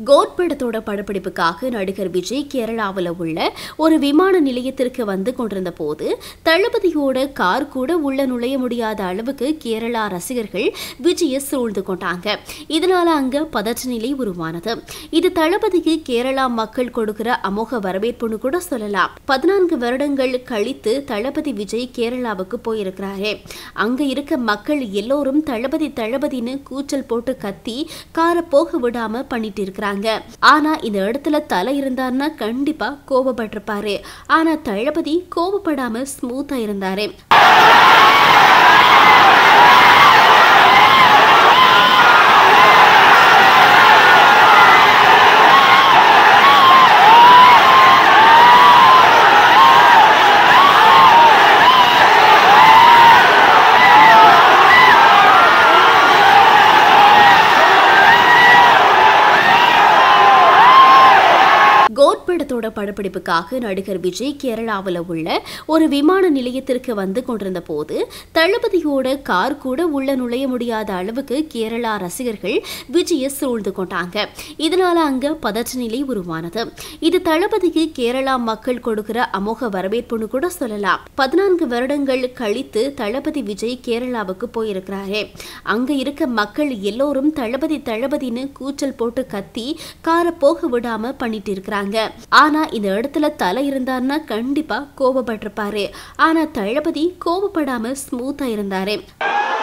code படத்தோட படப்பிடிப்புக்காக நடிகர் விஜய் கேரளாவில் உள்ள ஒரு விமான நிலையத்திற்கு வந்து கொண்டிருந்த போது தளபதியோட கார் கூட உள்ள நுழைய முடியாத அளவுக்கு கேரளா ரசிகர்கள் விஜயை சூழ்ந்து கொண்டாங்க இதனால அங்க பதற்ற நிலை உருவானது இது தளபதிக்கு கேரளா மக்கள் கொடுக்கிற அமோக வரவேற்புன்னு கூட சொல்லலாம் பதினான்கு வருடங்கள் கழித்து தளபதி விஜய் கேரளாவுக்கு போயிருக்கிறாரு அங்க இருக்க மக்கள் எல்லோரும் தளபதி தளபதின்னு கூச்சல் போட்டு கத்தி காரை போக விடாம பண்ணிட்டு இருக்கிறாங்க ஆனா இந்த இடத்துல தலை இருந்தாருன்னா கண்டிப்பா கோபப்பட்டிருப்பாரு ஆனா தளபதி கோபப்படாம ஸ்மூத்தா இருந்தாரு கோட் படத்தோட படப்பிடிப்புக்காக நடிகர் விஜய் கேரளாவில் உள்ள ஒரு விமான நிலையத்திற்கு வந்து கொண்டிருந்த போது தளபதியோட கார் கூட உள்ள நுழைய முடியாத அளவுக்கு கேரளா ரசிகர்கள் விஜயை சூழ்ந்து கொண்டாங்க இதனால அங்க பதற்ற நிலை உருவானது இது தளபதிக்கு கேரளா மக்கள் கொடுக்கிற அமோக வரவேற்புன்னு கூட சொல்லலாம் பதினான்கு வருடங்கள் கழித்து தளபதி விஜய் கேரளாவுக்கு போயிருக்கிறாரு அங்க இருக்க மக்கள் எல்லோரும் தளபதி தளபதின்னு கூச்சல் போட்டு கத்தி காரை போக விடாம பண்ணிட்டு இருக்கிறாங்க ஆனா இந்த இடத்துல தலை இருந்தாருன்னா கண்டிப்பா கோபப்பட்டிருப்பாரு ஆனா தளபதி கோபப்படாம ஸ்மூத்தா இருந்தாரு